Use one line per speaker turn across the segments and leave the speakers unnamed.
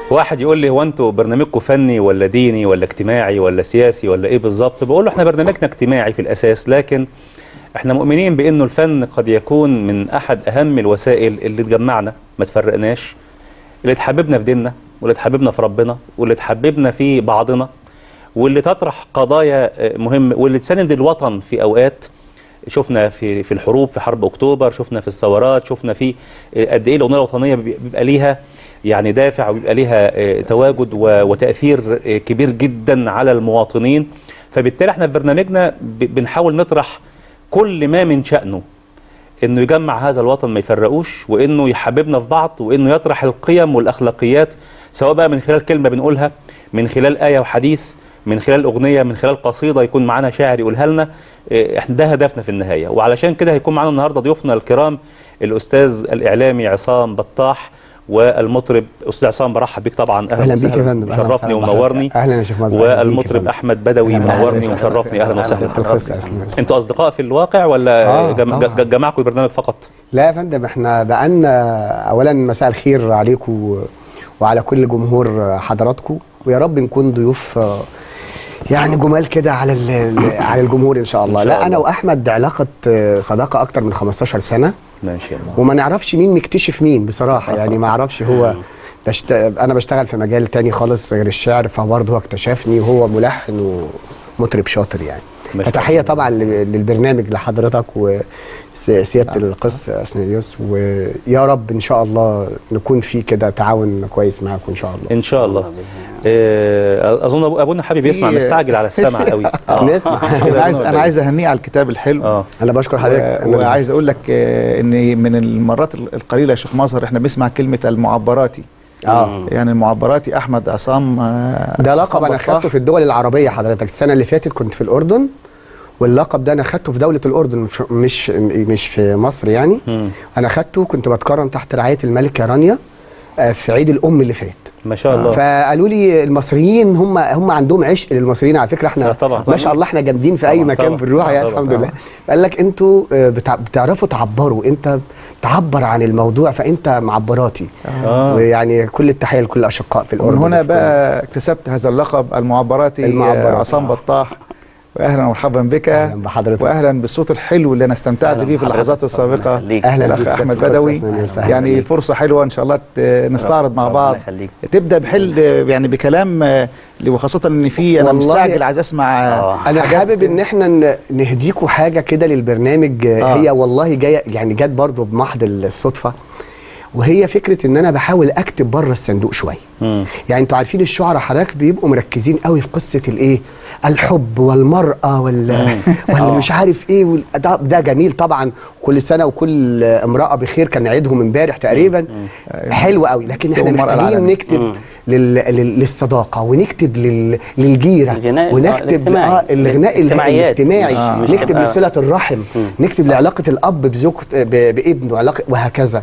واحد يقول لي هو انتوا برنامجكم فني ولا ديني ولا اجتماعي ولا سياسي ولا ايه بالظبط بقول له احنا برنامجنا اجتماعي في الاساس لكن احنا مؤمنين بانه الفن قد يكون من احد اهم الوسائل اللي تجمعنا ما تفرقناش اللي تحببنا في ديننا واللي تحببنا في ربنا واللي تحببنا في بعضنا واللي تطرح قضايا آه، مهمه واللي تساند الوطن في اوقات شفنا في في الحروب في حرب اكتوبر شفنا في الثورات شفنا في آه، قد ايه الاغنيه الوطنيه بي- بيبقى ليها يعني دافع وبيبقى ليها آه، تواجد و- وتاثير آه، كبير جدا على المواطنين فبالتالي احنا في برنامجنا ب- بنحاول نطرح كل ما من شأنه انه يجمع هذا الوطن ما يفرقوش وانه يحببنا في بعض وانه يطرح القيم والاخلاقيات سواء بقى من خلال كلمه بنقولها من خلال ايه وحديث من خلال اغنيه من خلال قصيده يكون معانا شاعر يقولها لنا إيه، احنا ده هدفنا في النهايه وعلشان كده هيكون معانا النهارده ضيوفنا الكرام الاستاذ الاعلامي عصام بطاح والمطرب استاذ عصام برحب بيك طبعا
اهلا بيك يا
وسهلا.
فندم أهلاً
مشرفني
وسهلاً
ومنورني
بحضرتك. اهلا يا شيخ مازن أهلاً بيك يا
والمطرب
فندم.
احمد بدوي
أهلاً
منورني
بحضرتك.
ومشرفني اهلا وسهلا
القصه أصلاً.
انتوا اصدقاء في الواقع ولا
آه،
جم...
طبعاً.
ج- جمعكم البرنامج فقط
لا يا فندم احنا بقالنا اولا مساء الخير عليكم وعلى كل جمهور حضراتكم ويا رب نكون ضيوف آه، يعني جمال كده على ال- على الجمهور ان شاء الله
إن شاء
لا انا
الله.
واحمد علاقه آه، صداقه اكتر من 15 سنه
ماشي يا الله
وما نعرفش مين مكتشف مين بصراحه يعني ما اعرفش هو بشت... انا بشتغل في مجال تاني خالص غير الشعر فبرضه هو اكتشفني وهو ملحن ومطرب شاطر يعني
ما شاء
فتحيه طبعا لل- للبرنامج لحضرتك وسياده القس اسنيوس ويا رب ان شاء الله نكون في كده تعاون كويس معاكم ان شاء الله
ان شاء الله آه، اظن أبو- ابونا حابب يسمع
في-
مستعجل على السمع قوي
نسمع
انا عايز انا عايز اهنيه على الكتاب الحلو
اه
انا بشكر حضرتك
و-
أنا
وعايز اقول لك آه، ان من المرات ال- القليله يا شيخ مظهر احنا بنسمع كلمه المعبراتي
اه
يعني المعبراتي احمد عصام آه،
ده لقب
عصام
انا
بطاح.
خدته في الدول العربيه حضرتك السنه اللي فاتت كنت في الاردن واللقب ده انا خدته في دوله الاردن مش مش مش في مصر يعني
مم.
انا خدته كنت بتكرم تحت رعايه الملكه رانيا آه، في عيد الام اللي فات
ما شاء الله
فقالوا لي المصريين هم هم عندهم عشق للمصريين على فكره
لا
احنا
طبعا.
ما شاء الله احنا جامدين في اي
طبعا،
مكان
طبعا.
بنروح
آه،
يعني
طبعا،
الحمد
طبعا.
لله قال لك انتوا آه، بتع- بتعرفوا تعبروا انت تعبر عن الموضوع فانت معبراتي
آه.
ويعني كل التحيه لكل الاشقاء في الاردن
ومن هنا
وفي كل-
بقى اكتسبت هذا اللقب المعبراتي
المعبراتي.
آه، عصام بطاح واهلا ومرحبا بك
أهلاً بحضرتك.
واهلا بالصوت الحلو اللي انا استمتعت
أهلاً
بيه في اللحظات
بحضرتك.
السابقه
ربنا يخليك.
أهلاً
الاخ
بيك
احمد
سيادة
بدوي
القس أسنان وسهلاً
يعني
بيك.
فرصه حلوه ان شاء الله ت- نستعرض مع
ربنا
بعض
يخليك.
تبدا بحل يعني بكلام آه، وخاصه ان في انا
والله
مستعجل عايز اسمع آه،
آه.
انا
حاجات-
حابب ان احنا ن- نهديكوا حاجه كده للبرنامج آه.
آه.
هي والله جايه يعني جت برضو بمحض الصدفه وهي فكره ان انا بحاول اكتب بره الصندوق شويه
مم.
يعني انتوا عارفين الشعراء حضرتك بيبقوا مركزين قوي في قصه الايه الحب والمراه وال ولا مش عارف ايه وال... ده, ده جميل طبعا كل سنه وكل امراه بخير كان عيدهم امبارح تقريبا حلو قوي لكن احنا
يوم المرأة
محتاجين
العالمي.
نكتب لل... لل... للصداقه ونكتب لل... للجيره
الغناء، آه،
ونكتب
الاجتماعي.
اه الغناء
الاجتماعيات.
الاجتماعي
آه، مش
نكتب
تبقى-
لصله الرحم نكتب لعلاقه الاب بزوجته ب... بابنه علاقه وهكذا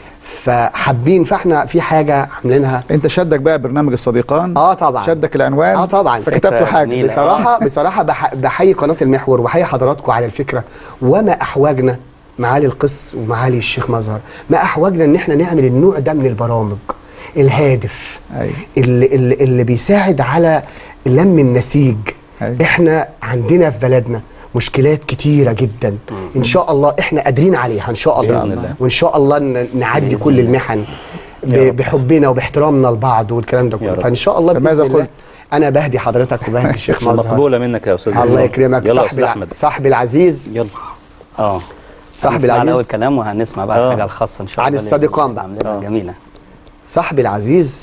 فحابين فاحنا في حاجه عاملينها
انت شدك بقى برنامج الصديقان
اه طبعا
شدك العنوان
اه طبعا
فكتبته
فكرة
حاجه
جميلة.
بصراحه بصراحه بح... بحيي قناه المحور وبحيي حضراتكم على الفكره وما احوجنا معالي القس ومعالي الشيخ مظهر ما احوجنا ان احنا نعمل النوع ده من البرامج الهادف
أيوة.
اللي, اللي, اللي بيساعد على لم النسيج
أيوة.
احنا عندنا في بلدنا مشكلات كتيرة جدا ان شاء الله احنا قادرين عليها ان شاء الله,
بإذن الله.
وان شاء الله ن- نعدي
بإذن
كل
الله.
المحن ب-
يا رب.
بحبنا وباحترامنا لبعض والكلام ده
يا
كله
رب.
فان شاء الله باذن
فماذا
الله
قلت؟
انا بهدي حضرتك وبهدي الشيخ مظهر
مقبوله منك يا استاذ
الله
عصام.
يكرمك
يلا يا
صاحبي
استاذ
الع-
احمد
صاحبي العزيز
يلا
اه
صاحبي
هنسمع
العزيز.
الاول كلام وهنسمع بقى
آه.
الحاجه الخاصه ان شاء
عن
الله
الصديقان بقى.
عاملينها
آه.
جميله
صاحبي العزيز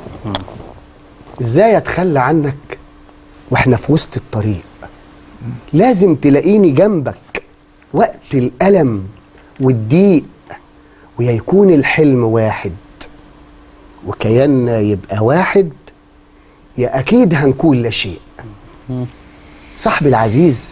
ازاي اتخلى عنك واحنا في وسط الطريق لازم تلاقيني جنبك وقت الألم والضيق ويا يكون الحلم واحد وكياننا يبقى واحد يا أكيد هنكون لا شيء صاحبي العزيز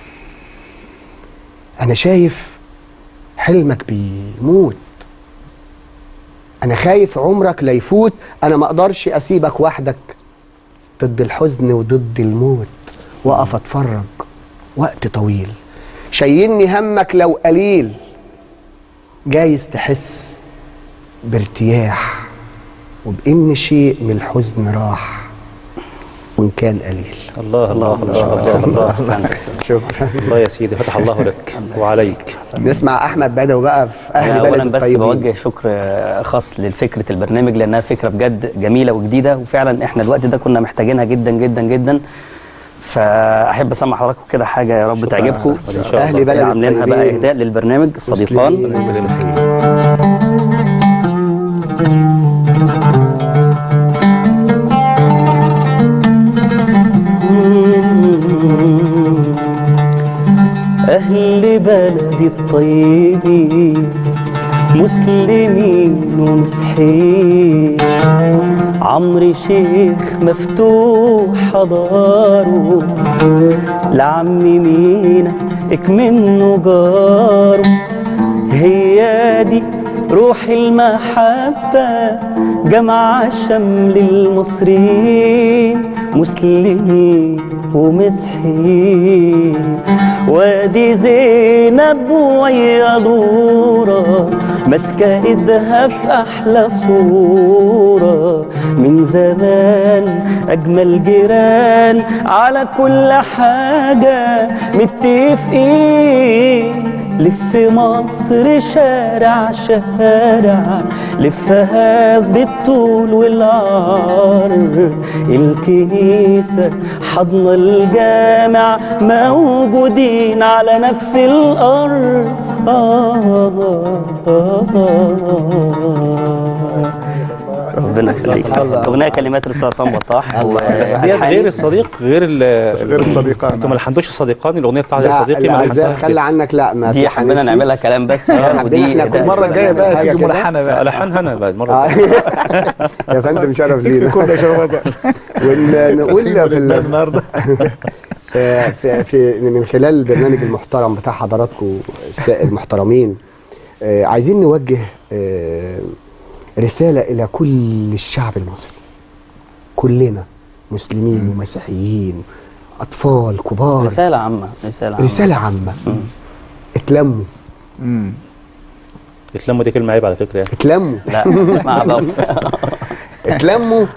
أنا شايف حلمك بيموت انا خايف عمرك لا يفوت انا ما اقدرش اسيبك وحدك ضد الحزن وضد الموت واقف اتفرج وقت طويل شيلني همك لو قليل جايز تحس بارتياح وبان شيء من الحزن راح وان كان قليل
الله الله الله الله, الله.
شكرا
الله يا سيدي فتح الله لك وعليك
نسمع احمد بدوي بقى في اهل
اولا
بلد
بس
الطيبين
بوجه شكر خاص لفكره البرنامج لانها فكره بجد جميله وجديده وفعلا احنا الوقت ده كنا محتاجينها جدا جدا جدا فاحب اسمع حضراتكم كده حاجه يا رب تعجبكم
إن شاء
اهل
الله.
بلد
عاملينها بقى
الطيبين.
اهداء للبرنامج الصديقان
مسلمين ومسيحيين.
أهل بلدي الطيبين مسلمين ومسيحيين عمرو شيخ مفتوح حضاره لعم مينا اكمنه جاره هي دي روح المحبة جمع شمل المصريين مسلمين ومسيحيين وادي زينب ويا نورة ماسكة ايدها في احلى صورة من زمان اجمل جيران على كل حاجة متفقين لف مصر شارع شارع لفها بالطول والعرض الكنيسة حضن الجامع موجودين على نفس الأرض آه آه آه ربنا يخليك أغنية كلمات الأستاذ عصام بطاح
بس دي غير الصديق غير ال
بس غير الصديقان.
انتوا ما لحنتوش الصديقان الاغنيه بتاعت
لا
صديقي ما
الأعزاء
لحنتهاش
خلي
لسه.
عنك لا ما
دي حبينا
تحنسي.
نعملها كلام بس
حبينا
ودي
إحنا كل
إهداء
المره الجايه بقى
حاجة
تيجي
كده؟
ملحنه بقى
الحانها انا بعد مره
آه. يا فندم شرف لينا
كنا يا شباب
ونقول في ال-
النهارده
في, في, في من خلال البرنامج المحترم بتاع حضراتكم الس- المحترمين آه، عايزين نوجه آه، رسالة إلى كل الشعب المصري كلنا مسلمين ومسيحيين أطفال كبار
رسالة عامة رسالة عامة
رسالة عامة اتلموا
مم.
يتلموا دي كلمه عيب على فكره يعني
اتلموا
لا مع بعض
اتلموا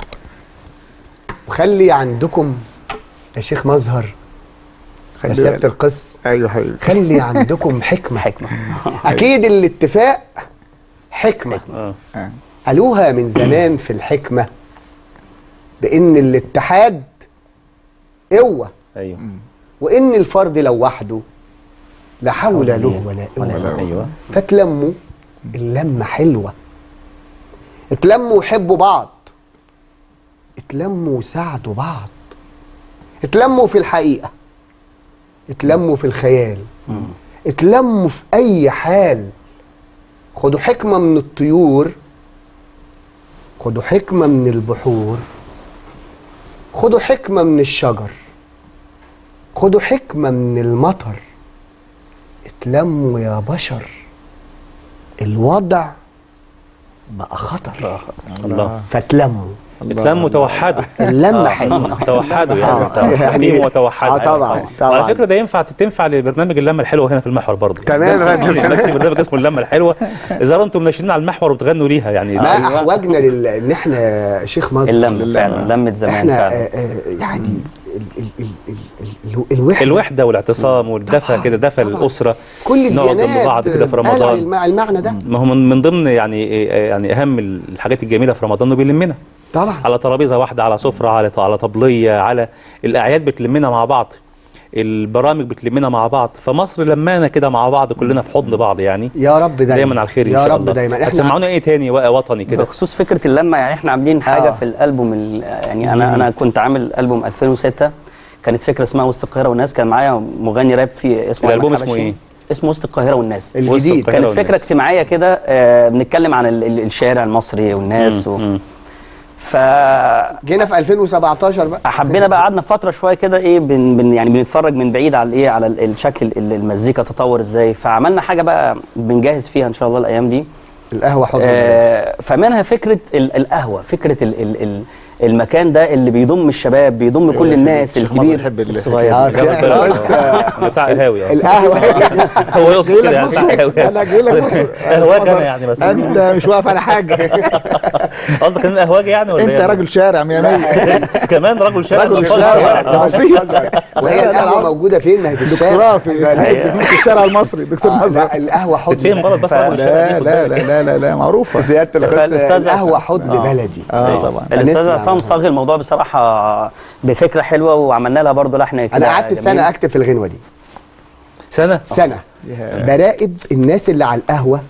وخلي عندكم يا شيخ مظهر يا
خلي
سيادة
بالك.
القس
ايوه حبيبي
خلي عندكم حكمة
حكمة
أكيد الاتفاق حكمة
اه
آه.
قالوها من زمان في الحكمة بإن الاتحاد قوة
ايوه
وإن الفرد لو وحده لا حول له ولا قوة
ايوه
فتلموا اللمة حلوة اتلموا وحبوا بعض اتلموا وساعدوا بعض اتلموا في الحقيقة اتلموا في الخيال اتلموا في أي حال خدوا حكمة من الطيور خدوا حكمة من البحور خدوا حكمة من الشجر خدوا حكمة من المطر اتلموا يا بشر الوضع بقى خطر
الله
فاتلموا
اتلموا توحدوا
اللمة حلوة
توحدوا
آه.
يعني
يعني-
يعني وتوحدوا
آه، طبعاً، طبعاً.
وعلى فكره ده ينفع تنفع لبرنامج اللمه الحلوه هنا في المحور برضه
تمام،
بس
تمام.
يعني في برنامج اسمه اللمه الحلوه اذا انتم ناشرين على المحور وبتغنوا ليها يعني
ما
أيوة.
احوجنا لل... ان احنا شيخ مصر
اللمة فعلا لمة زمان
احنا آه
فعلا
آه يعني ال... ال... ال... ال... ال... الوحدة
الوحده والاعتصام والدفى
طبعاً،
كده دفى
طبعاً.
الاسره
كل
نقعد
الديانات
جنب بعض كده في
قال على
رمضان
المع- المعنى ده
ما هو من من ضمن يعني إيه- يعني اهم الحاجات الجميله في رمضان انه بيلمنا
طبعا
على ترابيزه واحده على سفره على على طبليه على الاعياد بتلمنا مع بعض البرامج بتلمنا مع بعض فمصر لمانا كده مع بعض كلنا في حضن بعض يعني
يا رب دايما
دايما على الخير ان
يا
شاء
رب
الله
دايما
هتسمعونا ايه تاني بقى وطني كده
بخصوص فكره اللمه يعني احنا عاملين حاجه
آه.
في الالبوم ال- يعني انا انا كنت عامل البوم 2006 كانت فكره اسمها وسط القاهره والناس كان معايا مغني راب فيه اسمه
الألبوم
أحمد
اسمه
حبشي.
إيه؟
اسمه وسط القاهره والناس
وسط
الجديد
القاهرة
كانت
والناس.
فكره اجتماعيه كده آه، بنتكلم عن ال- ال- الشارع المصري والناس و...
مم.
فحبينا
جينا في 2017 بقى
بقى قعدنا فتره شويه كده ايه بن بن يعني بنتفرج من بعيد على ايه على ال- الشكل ال- المزيكا تطور ازاي فعملنا حاجه بقى بنجهز فيها ان شاء الله الايام دي
القهوه حضن البلد.
آه، فمنها فكره ال- القهوه فكره ال ال ال المكان ده اللي بيضم الشباب بيضم كل الناس
الشيخ مصر
الكبير
يحب الحكاية
الصغير
اه
دي.
سيادة القس
بتاع قهاوي اه
القهوه
هو يقصد
جاي
كده
لك
يعني بتاع
مخصوص
قهاوي
انا جاي لك مخصوص
قهوة انا يعني بس
انت مش واقف على حاجه
قصدك ان قهوجي يعني ولا
انت
إيه؟
راجل شارع مية مية
كمان رجل شارع
رجل
ده خالص
شارع
شارع.
بسيط
وهي القهوه موجوده فين؟ ما هي في الشارع
دكتوراه في في الشارع المصري دكتور
آه،
مظهر
لا القهوه حضن
تتفهم غلط بس رجل الشارع دي
لا
خد
لا
بالك.
لا لا لا معروفة
زياده القصه
فالأستاذ
القهوه
عصام.
حضن
آه.
بلدي
اه طبعا
الاستاذ
هنسمع
عصام
منه.
صاغ الموضوع بصراحه بفكره حلوه وعملنا لها برضه لحن كده
انا قعدت
جميل.
سنه اكتب في الغنوه دي
سنه
سنه
يا.
براقب الناس اللي على القهوه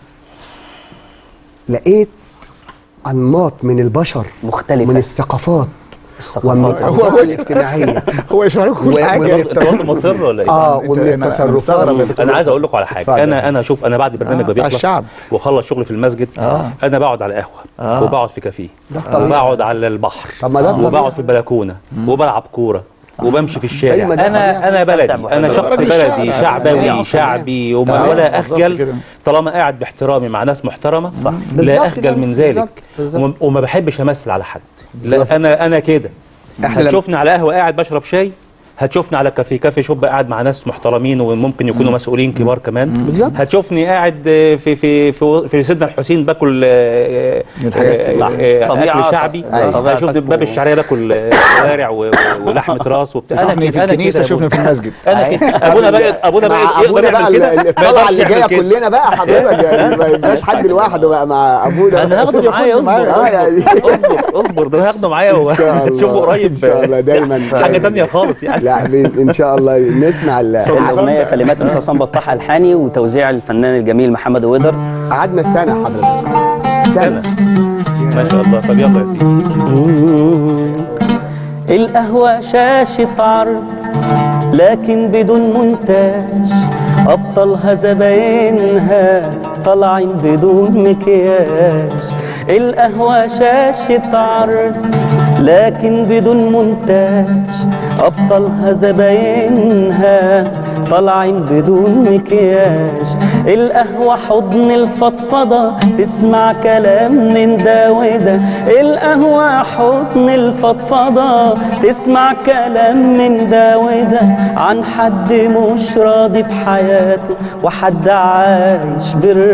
لقيت انماط من البشر
مختلفة.
من الثقافات
الثقافات.
ومن
هو-
الاوضاع الاجتماعيه
هو يشرح لكم كل
و-
حاجة
والبط-
انت برضه مصر ولا ايه؟
اه
أنت-
ومن
أنا- أنا
التصرفات
مستغرب يا دكتور
انا عايز اقول لكم على حاجه
اتفضل.
انا انا شوف انا بعد البرنامج
آه،
ما
بتاع
بيخلص
الشعب.
واخلص شغل في المسجد
آه.
انا بقعد على قهوه
آه.
وبقعد في كافيه
طبيعي.
وبقعد على البحر
طب ما ده طبيعي.
وبقعد في البلكونه وبلعب كوره وبمشي في الشارع
أيوة ده
انا
طبيعي.
انا بلدي
مستمتع
انا
بحاجة.
شخص
راجل
بلدي
شارع.
شعبوي
طبيعي.
شعبي وما
آه،
ولا
بالظبط
اخجل
كده.
طالما قاعد باحترامي مع ناس محترمه صح لا
بالظبط
اخجل
كده.
من ذلك
بالظبط. بالظبط.
وما- وما بحبش امثل على حد
بالظبط.
لا انا انا كده
إحنا لما-
هتشوفني على قهوه قاعد بشرب شاي هتشوفني على كافيه كافي شوب قاعد مع ناس محترمين وممكن يكونوا مسؤولين كبار كمان
بالظبط.
هتشوفني قاعد في في في في سيدنا الحسين باكل آه،
الحاجات دي.
آه،
صح.
آه،
طبيعة.
اكل شعبي
أيوة.
هشوفني باب الشعريه باكل آه، كوارع و- و- ولحمه راس وبتاع
شوفني في
أنا
الكنيسة
كده يا
شوفني في المسجد
انا كده ابونا بقى ابونا بقى
مع
يقدر
ابونا بقى
يعمل كده
ال-
ما
الطلعه
يقدرش
اللي
يعمل
جايه
كده.
كلنا بقى حضرتك يعني ما يبقاش حد لوحده بقى مع ابونا
انا هاخده معايا اصبر
اه يعني
اصبر اصبر ده هاخده معايا
ان شاء الله
وهتشوفه قريب
ان شاء الله دايما
حاجه تانية خالص يعني
لا ان شاء الله نسمع ال-
الاغنيه كلمات الاستاذ عصام بطاح الحاني وتوزيع الفنان الجميل محمد ودر
قعدنا سنه حضرتك
سنه
سنه
ما شاء الله طب يلا يا سيدي
القهوة شاشة عرض لكن بدون مونتاج أبطالها زباينها طالعين بدون مكياج القهوة شاشة عرض لكن بدون مونتاج أبطالها زباينها طالعين بدون مكياج القهوة حضن الفضفضة تسمع كلام من ده وده القهوة حضن الفضفضة تسمع كلام من ده وده عن حد مش راضي بحياته وحد عايش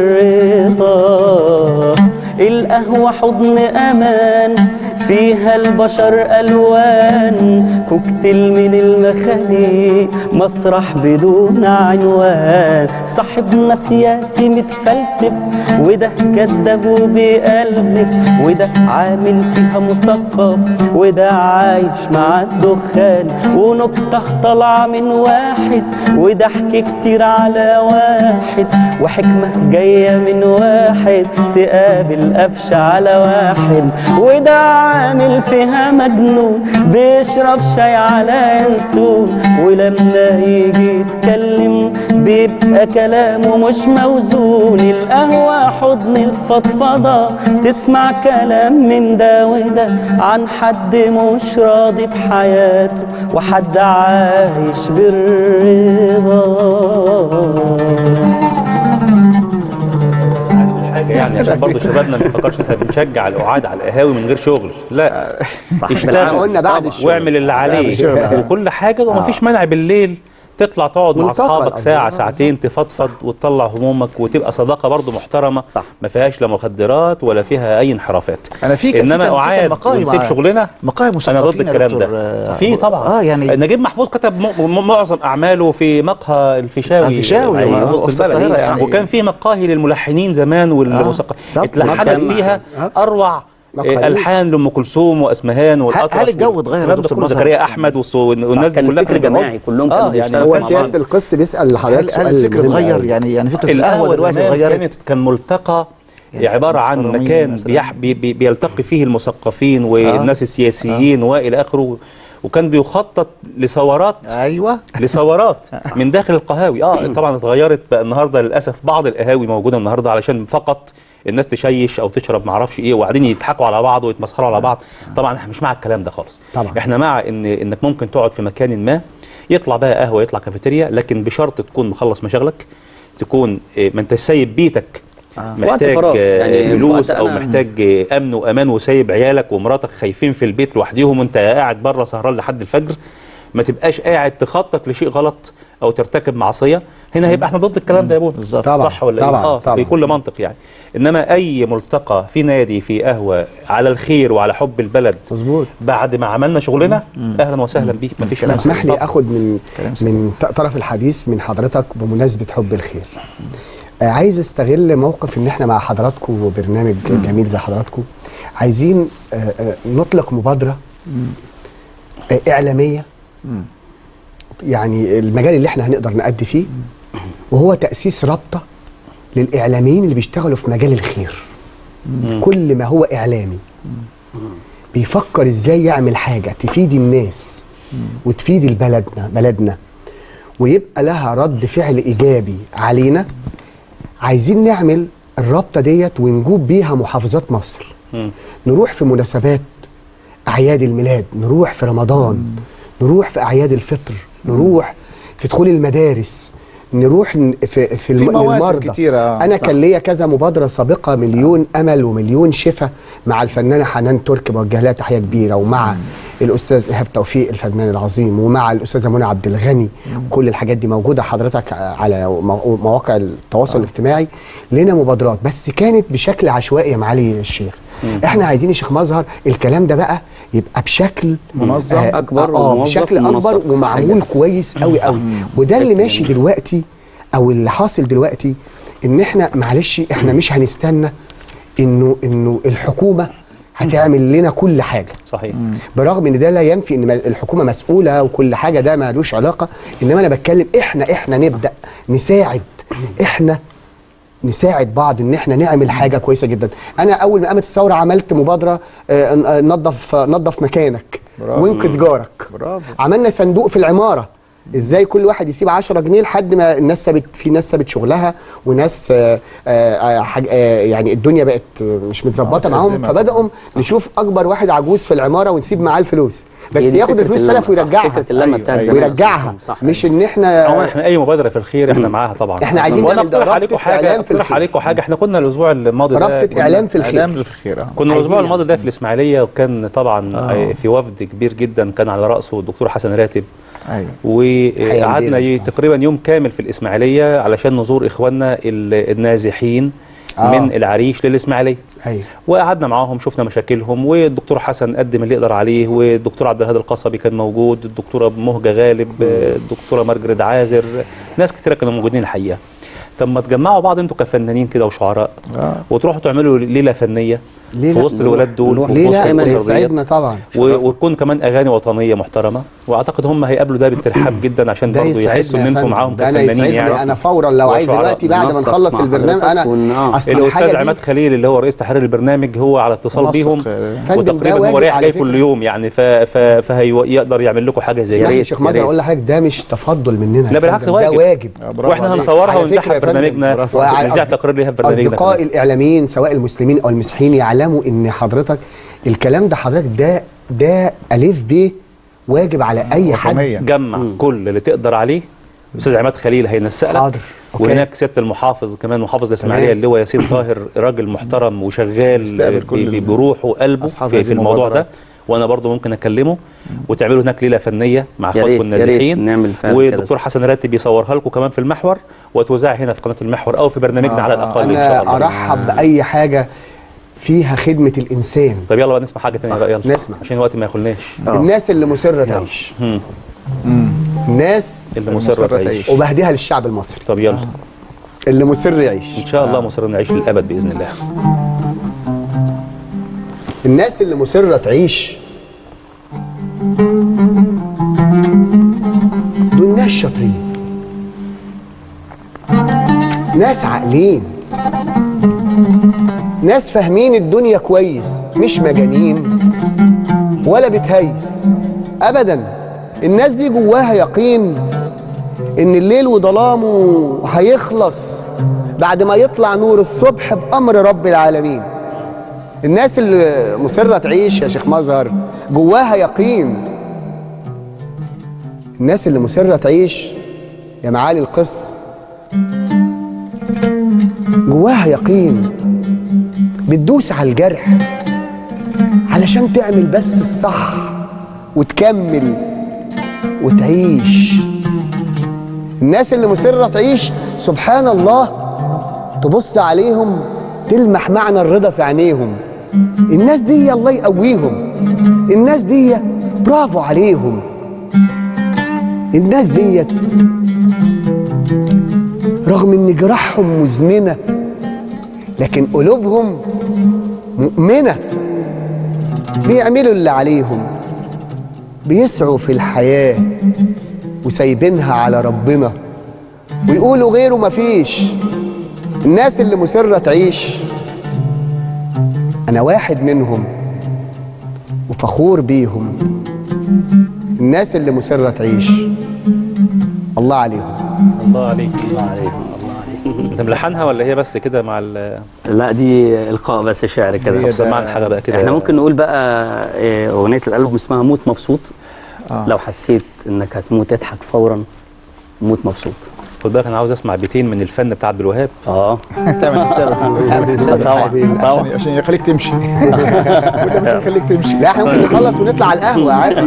بالرضا القهوة حضن أمان فيها البشر ألوان كوكتيل من المخاليق مسرح بدون عنوان صاحبنا سياسي متفلسف وده كذاب وبيألف وده عامل فيها مثقف وده عايش مع الدخان ونكتة طالعة من واحد وضحك كتير على واحد وحكمة جاية من واحد تقابل قفش على واحد وده عامل فيها مجنون بيشرب شاي على ينسون ولما يجي يتكلم بيبقى كلامه مش موزون القهوة حضن الفضفضة تسمع كلام من ده وده عن حد مش راضي بحياته وحد عايش بالرضا
هنقول حاجه يعني عشان برضه شبابنا ما يفكرش احنا بنشجع القعاد على القهاوي من غير شغل لا
صح
اشتغل
قلنا بعد الشغل
واعمل اللي عليك
الشغل.
وكل حاجه ومفيش مانع بالليل تطلع تقعد مع
ملتقى
اصحابك
الأصدقاء.
ساعه ساعتين تفضفض وتطلع همومك وتبقى صداقه برضه محترمه
صح.
ما فيهاش لا مخدرات ولا فيها اي انحرافات
أنا في كان- في
انما
كان- في كان
قعاد
مقاهي
ونسيب
مع-
شغلنا
مقاهي
انا
مثقفين
ضد
يا
الكلام
دكتور،
ده
آه،
في طبعا
اه يعني
نجيب محفوظ كتب م- م- معظم اعماله في مقهى الفيشاوي
الفيشاوي،
أيوة،
آه،
وسط
وسط
البلد
القاهرة يعني.
وكان في مقاهي للملحنين زمان والموسيقى
بالظبط.
اتلحنت
مقاهي.
فيها
آه.
اروع
مقاهي.
الحان لام كلثوم واسمهان والاطرش
هل الجو اتغير يا
والكلام ده
دكتور
كله
مظهر؟
زكريا احمد والص- والناس دي
كان
كلها
فكر
كانوا
جماعي، كلهم كانوا
اه يعني
بيشتغلوا
هو
مع
كان-
بعض.
سياده القس بيسال
هل
لحضرتك
هل
سؤال
الفكر
مهم
اتغير
أوي.
يعني يعني فكره القهوه
القهوة
دلوقتي
زمان
اتغيرت
كانت كان ملتقى
يعني
عبارة عن
محترمين
مكان
مثلاً.
بيح بي بي بيلتقي فيه المثقفين والناس السياسيين والى اخره وكان بيخطط لثورات
ايوه
لثورات من داخل القهاوي اه طبعا اتغيرت بقى النهارده للاسف بعض القهاوي موجوده النهارده علشان فقط الناس تشيش او تشرب معرفش ايه وبعدين يضحكوا على بعض ويتمسخروا على بعض طبعا احنا مش مع الكلام ده خالص
طبعا.
احنا مع ان انك ممكن تقعد في مكان ما يطلع بقى قهوه يطلع كافيتيريا لكن بشرط تكون مخلص مشاغلك تكون إيه، ما انت سايب بيتك
في وقت
محتاج
فراغ.
آه،
يعني في
فلوس
وقت
او
أنا-
محتاج آه، امن وامان وسايب عيالك ومراتك خايفين في البيت لوحديهم وانت قاعد بره سهران لحد الفجر ما تبقاش قاعد تخطط لشيء غلط او ترتكب معصيه هنا هيبقى احنا ضد الكلام ده يا بونا
بالظبط.
طبعا،
صح ولا
طبعا،
إيه؟ اه
طبعا.
بكل منطق يعني انما اي ملتقى في نادي في قهوه على الخير وعلى حب البلد
مظبوط
بعد ما عملنا شغلنا اهلا وسهلا بيه مفيش
كلام
مانع.
اسمح لي
طب-
اخد من
كلام سليم.
من ط- طرف الحديث من حضرتك بمناسبه حب الخير آه، عايز استغل موقف ان احنا مع حضراتكم وبرنامج جميل زي حضراتكم عايزين آه، آه، نطلق مبادره آه، اعلاميه يعني المجال اللي احنا هنقدر نأدي فيه وهو تأسيس رابطه للإعلاميين اللي بيشتغلوا في مجال الخير كل ما هو إعلامي بيفكر ازاي يعمل حاجه تفيد الناس وتفيد البلدنا بلدنا ويبقى لها رد فعل ايجابي علينا عايزين نعمل الرابطه ديت ونجوب بيها محافظات مصر
مم.
نروح في مناسبات اعياد الميلاد نروح في رمضان نروح في اعياد الفطر نروح في دخول المدارس نروح ن- في في, الم...
مواسم
للمرضى
كتيرة، آه،
انا
صح.
كان ليا كذا مبادره سابقه مليون امل ومليون شفا مع الفنانه حنان تركي بوجه لها تحيه كبيره ومع الاستاذ ايهاب توفيق الفنان العظيم ومع الاستاذه منى عبد الغني كل الحاجات دي موجوده حضرتك على مو- مواقع التواصل الاجتماعي لنا مبادرات بس كانت بشكل عشوائي يا معالي الشيخ احنا عايزين يا شيخ مظهر الكلام ده بقى يبقى بشكل
منظم
أكبر
اه
وموظف
بشكل
ومنسق.
اكبر
صح
ومعمول
كده.
كويس قوي قوي وده اللي ماشي دلوقتي او اللي حاصل دلوقتي ان احنا معلش احنا مش هنستنى انه انه الحكومه هتعمل لنا كل حاجه
صحيح
برغم ان ده لا ينفي ان الحكومه مسؤوله وكل حاجه ده مالوش علاقه انما انا بتكلم احنا احنا نبدا نساعد احنا نساعد بعض ان احنا نعمل حاجه كويسه جدا انا اول ما قامت الثوره عملت مبادره آه، آه، نظف نظف مكانك
برافو.
وانقذ جارك
برافو
عملنا صندوق في العماره ازاي كل واحد يسيب 10 جنيه لحد ما الناس سابت في ناس سابت شغلها وناس آه، آه، آه، حاج- آه، يعني الدنيا بقت آه، مش متظبطه
آه،
معاهم
تأزمة.
فبداوا نشوف اكبر واحد عجوز في العماره ونسيب معاه الفلوس بس
هي دي
ياخد
فكرة
الفلوس
اللمة،
سلف
صح،
ويرجعها
فكرة اللمة
أيوة،
بتاعت
أيوة.
زمان.
ويرجعها
صح
مش ان
عموما
احنا
احنا اي مبادره في الخير احنا معاها طبعا
إحنا عايزين
وانا
نعمل ده
اقترح عليكم
رابطة
حاجه
إعلام في
اقترح
الخير.
عليكم حاجه احنا كنا الاسبوع الماضي ده
رابطة
كنا-
إعلام في الخير
اعلام في الخير آه.
كنا الاسبوع
عايزين
الماضي ده في الاسماعيليه وكان طبعا
آه.
في وفد كبير جدا كان على راسه الدكتور حسن راتب
ايوه
وقعدنا
كبيرة.
ي- تقريبا يوم كامل في الاسماعيليه علشان نزور اخواننا ال- النازحين
آه.
من العريش للاسماعيليه
ايوه
وقعدنا معاهم شفنا مشاكلهم والدكتور حسن قدم اللي يقدر عليه والدكتور عبد الهادي القصبي كان موجود الدكتوره مهجه غالب الدكتوره مارجريت عازر ناس كتيره كانوا موجودين الحقيقه طب ما تجمعوا بعض انتوا كفنانين كده وشعراء
آه.
وتروحوا تعملوا ليله فنيه
ليلة-
في وسط الولاد دول
نروح
وفي
ليه
وسط
لا
دايماً
ده
الأسر ديت.
يسعدنا طبعا
و- وتكون كمان اغاني وطنيه محترمه واعتقد هم هيقابلوا ده بترحاب جدا عشان
ده
برضه
يسعدنا
يحسوا ان
يا
انتم
فندم.
معاهم
ده انا
كفنانين
يسعدني
يعني
انا فورا لو عايز
وشعراء.
دلوقتي بعد ما
ننسق
نخلص
مع
البرنامج
حضرتك
انا
ون- آه.
اصل
الاستاذ
الحاجه
عماد
دي
خليل اللي هو رئيس تحرير البرنامج هو على اتصال
منسق،
بيهم
آه.
فندم، ده
وتقريبا هو
واجب
رايح
على
جاي
فكرة.
كل يوم يعني ف- ف- فهيقدر يعمل لكم حاجه زي
يا
اسمح لي
دي
يا
ريت،
شيخ
يا
مازن
ريت.
اقول لحضرتك ده مش تفضل مننا يا
لا بالعكس
فندم،
واجب.
ده واجب
آه، برافو
واحنا
عليك.
هنصورها
على
ونذاعها
فكرة يا
في
فندم،
برنامجنا
برافو
عليك.
نذاع تقرير ليها في برنامجنا
اصدقائي
كمان.
الاعلاميين سواء المسلمين او المسيحيين يعلموا ان حضرتك الكلام ده حضرتك ده ده الف ب واجب على اي حد
وطنية.
جمع كل اللي تقدر عليه الاستاذ عماد خليل هينسق لك
حاضر. أوكي.
وهناك سياده المحافظ كمان محافظ الاسماعيليه
تمام.
اللي هو ياسين طاهر راجل محترم وشغال
يستقبل كل
ب- ب-
ال-
بروحه وقلبه
أصحاب
في,
هذه
في الموضوع ده
المبادرات.
وانا برضه ممكن اكلمه وتعملوا هناك ليله فنيه مع
يا
اخواتكم
ريت- يا ريت
النازحين
نعمل فعلا
والدكتور
كده.
حسن راتب يصورها لكم كمان في المحور وتوزع هنا في قناه المحور او في برنامجنا
آه،
على الاقل ان شاء
انا
الله
ارحب باي حاجه فيها خدمه الانسان
طب يلا بقى نسمع حاجه ثانيه بقى يلا
نسمع.
عشان الوقت ما ياخلناش
آه.
الناس اللي مصره تعيش
مم.
الناس
اللي
المصرة
مصر
تعيش.
تعيش
وبهديها للشعب المصري
طب يلا
اللي مصر يعيش
ان شاء الله مصر نعيش للابد باذن الله
الناس اللي مصرة تعيش دول ناس شاطرين ناس عاقلين ناس فاهمين الدنيا كويس مش مجانين ولا بتهيس ابدا الناس دي جواها يقين ان الليل وظلامه هيخلص بعد ما يطلع نور الصبح بامر رب العالمين الناس اللي مصرة تعيش يا شيخ مظهر جواها يقين الناس اللي مصرة تعيش يا معالي القس جواها يقين بتدوس على الجرح علشان تعمل بس الصح وتكمل وتعيش الناس اللي مصرة تعيش سبحان الله تبص عليهم تلمح معنى الرضا في عينيهم الناس دي الله يقويهم الناس دي برافو عليهم الناس ديت رغم ان جراحهم مزمنه لكن قلوبهم مؤمنه بيعملوا اللي عليهم بيسعوا في الحياه وسايبينها على ربنا ويقولوا غيره مفيش الناس اللي مصره تعيش انا واحد منهم وفخور بيهم الناس اللي مصره تعيش الله عليهم
الله عليك
الله عليهم الله عليهم
انت ملحنها ولا هي بس كده مع ال
لا دي القاء بس شعر كده
هي
طب سمعنا حاجه بقى كده
احنا ممكن نقول بقى إيه، اغنيه الالبوم اسمها موت مبسوط
آه.
لو حسيت انك هتموت اضحك فورا موت مبسوط
خد بالك انا عاوز اسمع بيتين من الفن بتاع عبد الوهاب
اه
تعمل حسابك
طبعا
عشان
طبعا
عشان يخليك تمشي ولا مش هيخليك تمشي
لا احنا ممكن نخلص ونطلع على القهوه عادي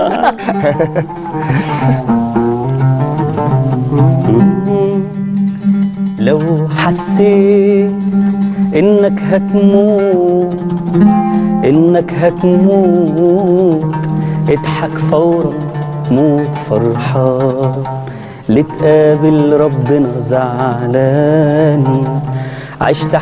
لو حسيت انك هتموت انك هتموت اضحك فورا موت فرحان لتقابل ربنا زعلان عشت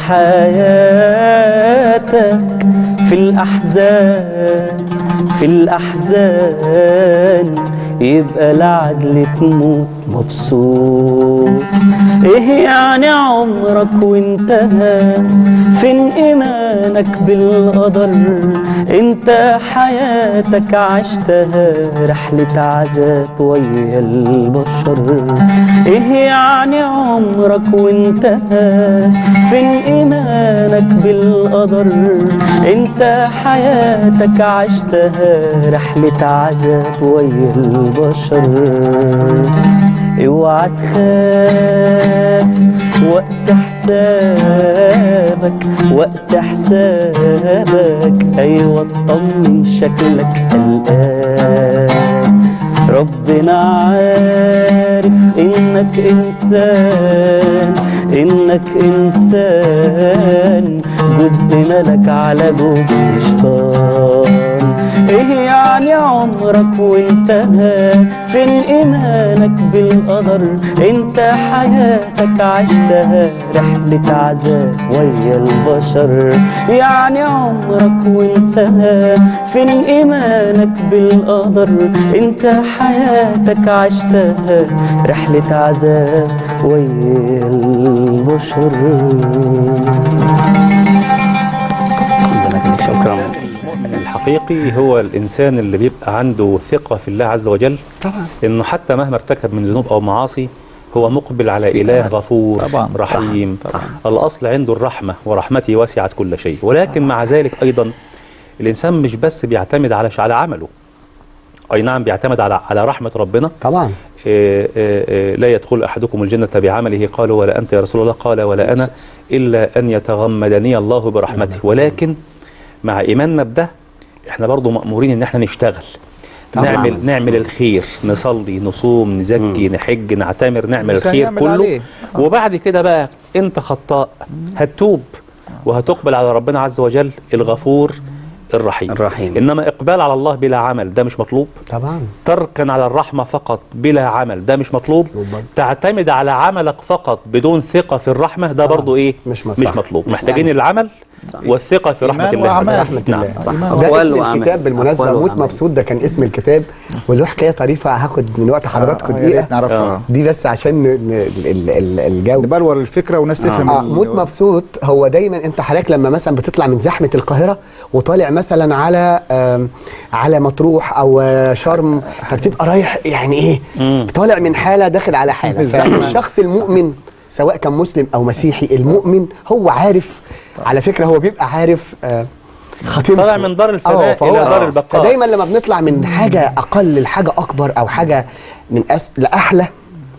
حياتك في الأحزان في الأحزان يبقى العدل تموت مبسوط ايه يعني عمرك وانتهى فين ايمانك بالقدر انت حياتك عشتها رحلة عذاب ويا البشر ايه يعني عمرك وانتهى فين ايمانك بالقدر انت حياتك عشتها رحلة عذاب ويا البشر اوعى تخاف وقت حسابك وقت حسابك ايوه اطمن شكلك قلقان ربنا عارف انك انسان انك انسان جزء ملك على جزء شيطان ايه يعني عمرك وانتهى فين ايمانك بالقدر انت حياتك عشتها رحلة عذاب ويا البشر يعني عمرك وانتهى فين ايمانك بالقدر انت حياتك عشتها رحلة عذاب ويا البشر شكرا
المؤمن الحقيقي هو الانسان اللي بيبقى عنده ثقه في الله عز وجل
طبعا
انه حتى مهما ارتكب من ذنوب او معاصي هو مقبل على اله غفور
طبعاً.
رحيم
طبعاً.
الاصل عنده الرحمه ورحمته وسعت كل شيء ولكن مع ذلك ايضا الانسان مش بس بيعتمد على على عمله اي نعم بيعتمد على على رحمه ربنا
طبعا
إيه إيه إيه لا يدخل احدكم الجنه بعمله قالوا ولا انت يا رسول الله قال ولا انا الا ان يتغمدني الله برحمته ولكن مع ايماننا بده احنا برضو مامورين ان احنا نشتغل
طبعاً.
نعمل نعمل الخير نصلي نصوم نزكي نحج نعتمر نعمل
الإنسان
الخير
يعمل
كله
عليه. آه.
وبعد كده بقى انت خطاء هتوب وهتقبل على ربنا عز وجل الغفور الرحيم
الرحيم.
انما اقبال على الله بلا عمل ده مش مطلوب
طبعا
تركا على الرحمة فقط بلا عمل ده مش مطلوب
برضه.
تعتمد على عملك فقط بدون ثقة في الرحمة ده برضو ايه
مش مطلوب.
مش مطلوب
مش
محتاجين
يعني.
العمل والثقة في رحمة
إيمان
الله عز
وأعمال.
وجل.
رحمة
نعم
الله.
صح.
ده
أقوال
اسم
وأعمال.
الكتاب بالمناسبة
أقوال
موت
وأعمال.
مبسوط ده كان اسم الكتاب وله حكاية طريفة هاخد من وقت حضراتكم
آه، يا ريت
دقيقة
نعرفها
دي بس عشان ن- ن- ال- ال- الجو
نبلور الفكره والناس تفهم
اه
ال-
موت مبسوط هو دايما انت حضرتك لما مثلا بتطلع من زحمه القاهره وطالع مثلا على آم، على مطروح او آه، شرم فبتبقى رايح يعني ايه طالع من حاله داخل على حاله
بالزحمة.
فالشخص المؤمن سواء كان مسلم او مسيحي المؤمن هو عارف على فكره هو بيبقى عارف آه، خطيبته
طالع من دار الفناء
آه، فهو-
إلى دار
آه.
البقاء.
فدايما لما بنطلع من حاجه اقل لحاجه اكبر او حاجه من أس... لاحلى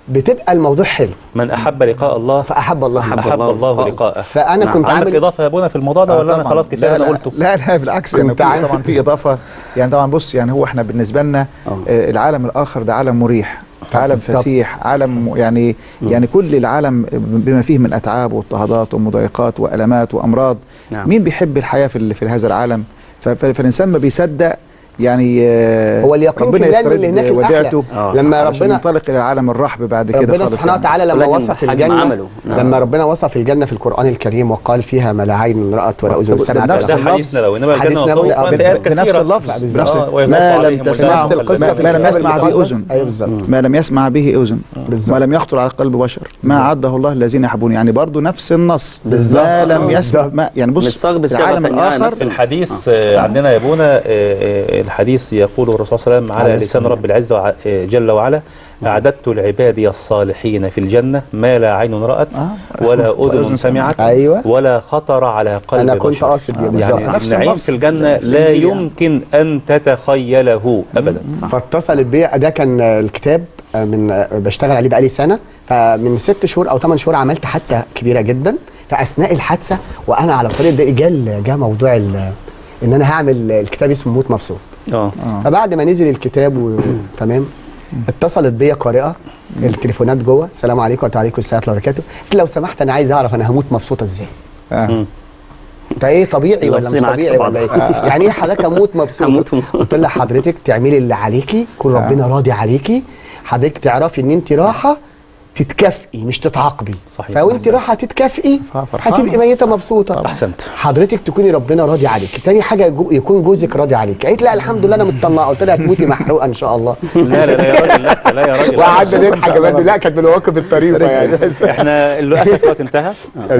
بتبقى الموضوع حلو
من احب لقاء الله
فاحب الله
أحب
احب
الله
الله
لقاءه.
لقاءه
فانا
نعم.
كنت
عندك
عامل
اضافه يا ابونا في الموضوع ده
آه
ولا انا
طبعاً.
خلاص كفايه
لا
انا
لا
قلته
لا لا بالعكس يعني
كنت
في
عامل-
طبعا في اضافه يعني طبعا بص يعني هو احنا بالنسبه لنا
آه.
آه، العالم الاخر ده عالم مريح عالم
بالظبط.
فسيح عالم يعني يعني كل العالم بما فيه من اتعاب واضطهادات ومضايقات والامات وامراض
نعم.
مين بيحب الحياه في ال- في هذا العالم ف- ف- فالانسان ما بيصدق يعني آه،
هو اليقين
ربنا
في الجنة اللي
يسترد
هناك الأحلى.
وديعته
آه.
لما
عشان
ربنا
ينطلق الى عالم الرحب بعد كده
ربنا
خالص
سبحانه
يعني.
وتعالى لما
ولكن
وصف
حجم
الجنة
عمله. نعم.
لما ربنا وصف الجنة في القرآن الكريم وقال فيها ما لا عين رأت ولا أذن
طب
سمعت
بنفس
ده
ولا
اللفظ.
حديث نبوي انما
حديث
الجنه
نبوي،
مطلوبه
آه،
بآيات
بنفس
كثيرة.
اللفظ
بنفس-
بنفس
آه، ويغض
ما لم
عليهم
تسمعه
وجاههم
نفس القصة
ما-
في
ما لم
الكتاب
يسمع به
المقدس.
أذن
أيوه بالظبط
ما لم يسمع به اذن
بالظبط.
ما لم يخطر على قلب بشر ما عده الله الذين يحبون يعني برضو نفس النص
بالظبط.
ما لم
آه،
يسمع
بالظبط.
ما يعني بص
متصاغ بصيغة
العالم
تانية، يعني
الاخر
نفس
الحديث آه، عندنا يا ابونا آه، آه، الحديث يقول الرسول صلى الله عليه وسلم على
عليه
لسان
الصلاة
رب العزه وع- آه، جل وعلا اعددت لعبادي الصالحين في الجنه ما لا عين رات
آه.
ولا
وأذن
اذن سمعت
أيوة.
ولا خطر على قلب
أنا كنت
بشر.
قاصد دي
آه،
بالظبط.
يعني
نفس
النعيم
النص.
في الجنه لا
يعني.
يمكن ان تتخيله ابدا
فاتصلت بيا ده كان الكتاب من بشتغل عليه بقالي سنه فمن ست شهور او ثمان شهور عملت حادثه كبيره جدا فاثناء الحادثه وانا على طريق ده جال جاء موضوع ال- ان انا هعمل الكتاب اسمه موت مبسوط
اه
فبعد ما نزل الكتاب وتمام اتصلت بيا قارئه التليفونات جوه السلام عليكم وعليكم السلام ورحمه الله وبركاته قلت لو سمحت انا عايز اعرف انا هموت مبسوطه ازاي
آه.
انت ايه طبيعي ولا مش
لفظين عكس
طبيعي
بعض.
ولا ايه يعني ايه حضرتك اموت مبسوط
أموت مبسوط.
قلت لها حضرتك تعملي اللي عليكي كل ربنا راضي عليكي حضرتك تعرفي ان انت راحه تتكافئي مش تتعاقبي
صحيح.
فوانت راحه تتكافئي
فرحانة.
هتبقي ميته مبسوطه
احسنت
حضرتك تكوني ربنا راضي عليك تاني حاجه جو يكون جوزك راضي عليك قالت لا الحمد لله انا مطلقه قلت لها هتموتي محروقه ان شاء الله
لا لا لا يا راجل لا لا يا راجل لا.
وقعدنا نضحك كمان لا كانت من المواقف الطريفه يعني
احنا للاسف الوقت انتهى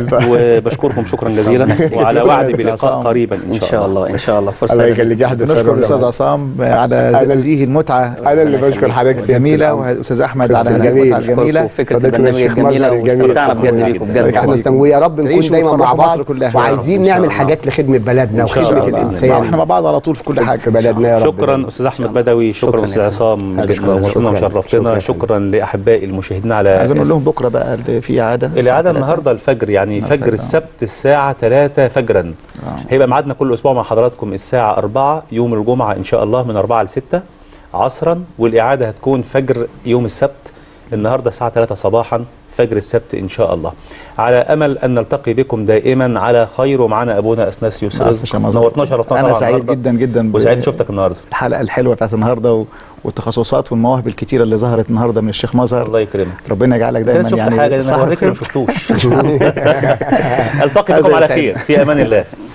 وبشكركم شكرا جزيلا وعلى وعد بلقاء قريبا
ان شاء الله ان شاء الله فرصه
الله يخليك يا حد
نشكر الاستاذ عصام على هذه المتعه
انا اللي بشكر حضرتك سيادة
الجميله
الأمر.
واستاذ احمد على
بس
هذه
جميل.
المتعه الجميله
فكره
صديقنا
البرنامج
الشيخ
الجميله
مظهر الجميل.
واستمتعنا بجد
شكراً
بيكم
جداً.
بجد
احنا
والله.
نستمو يا رب نكون
تعيشوا
دايما مع
وتفرحوا
بعض
مصر كلها.
وعايزين
إن شاء
نعمل
الله.
حاجات لخدمه بلدنا
شاء
وخدمه
الله.
الانسان
احنا مع بعض على طول في كل حاجه
في بلدنا يا رب
شكرا استاذ احمد بدوي شكرا
شكراً
استاذ
يا
عصام
أشكرك.
نورتنا
شكراً.
وشرفتنا
شكراً.
شكرا لاحبائي المشاهدين على
عايزين نقول لهم بكره بقى اللي في اعاده الساعة
الإعادة
3.
النهاردة الفجر يعني فجر
الفجر، آه.
السبت الساعة 3 فجرا هيبقى ميعادنا كل أسبوع مع حضراتكم الساعة 4 يوم الجمعة إن شاء الله من 4 ل 6 عصرا والإعادة هتكون فجر يوم السبت النهاردة الساعة 3 صباحا فجر السبت إن شاء الله على أمل أن نلتقي بكم دائما على خير ومعنا أبونا أثناسيوس
عفوا،
رزق
شمس.
نورتنا شرفتنا
انا
طبعاً
سعيد
النهاردة.
جدا جدا ب-
وسعيد شفتك النهاردة
الحلقه الحلوه بتاعت النهارده و... والتخصصات والمواهب الكتيره اللي ظهرت النهارده من الشيخ مظهر
الله يكرمك
ربنا يجعلك
أنت
دايما
شفت
يعني
حاجة أنا
صاحب
بوريك اللي ما
خير.
شفتوش التقي
هذا
بكم على
يسعدنا.
خير في أمان الله